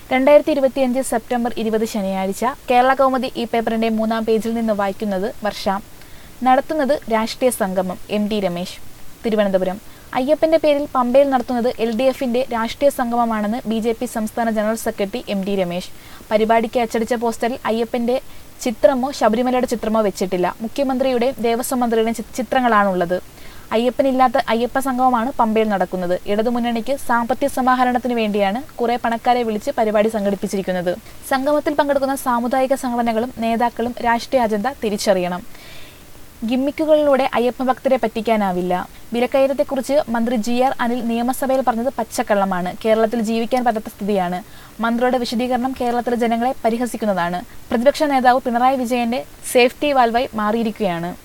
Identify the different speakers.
Speaker 1: രണ്ടായിരത്തി ഇരുപത്തിയഞ്ച് സെപ്റ്റംബർ ഇരുപത് ശനിയാഴ്ച കേരള കൗമുദി ഈ പേപ്പറിന്റെ മൂന്നാം പേജിൽ നിന്ന് വായിക്കുന്നത് വർഷ നടത്തുന്നത് രാഷ്ട്രീയ സംഗമം എം ടി രമേശ് തിരുവനന്തപുരം അയ്യപ്പന്റെ പേരിൽ പമ്പയിൽ നടത്തുന്നത് എൽ ഡി എഫിന്റെ രാഷ്ട്രീയ സംഗമമാണെന്ന് ബി ജെ പി സംസ്ഥാന general secretary M T Ramesh പരിപാടിക്ക് അച്ചടിച്ച പോസ്റ്ററിൽ അയ്യപ്പന്റെ ചിത്രമോ ശബരിമലയുടെ ചിത്രമോ വെച്ചിട്ടില്ല മുഖ്യമന്ത്രിയുടെയും ദേവസ്വം മന്ത്രിയുടെയും ചി- ചിത്രങ്ങളാണുള്ളത് അയ്യപ്പനില്ലാത്ത അയ്യപ്പ സംഗമമാണ് പമ്പയിൽ നടക്കുന്നത് ഇടതുമുന്നണിക്ക് സാമ്പത്തിക സമാഹരണത്തിന് വേണ്ടിയാണ് കുറെ പണക്കാരെ വിളിച്ച് പരിപാടി സംഘടിപ്പിച്ചിരിക്കുന്നത് സംഗമത്തിൽ പങ്കെടുക്കുന്ന സാമുദായിക സംഘടനകളും നേതാക്കളും രാഷ്ട്രീയ അജണ്ട തിരിച്ചറിയണം ഗിമ്മിക്കുകളിലൂടെ അയ്യപ്പ ഭക്തരെ പറ്റിക്കാനാവില്ല വിലക്കയറ്റത്തെക്കുറിച്ച് മന്ത്രി ജി ആർ അനിൽ നിയമസഭയിൽ പറഞ്ഞത് പച്ചക്കള്ളമാണ് കേരളത്തിൽ ജീവിക്കാൻ പറ്റാത്ത സ്ഥിതിയാണ് മന്ത്രിയുടെ വിശദീകരണം കേരളത്തിലെ ജനങ്ങളെ പരിഹസിക്കുന്നതാണ് പ്രതിപക്ഷ നേതാവ് പിണറായി വിജയന്റെ സേഫ്റ്റി വാൽവായി മാറിയിരിക്കുകയാണ്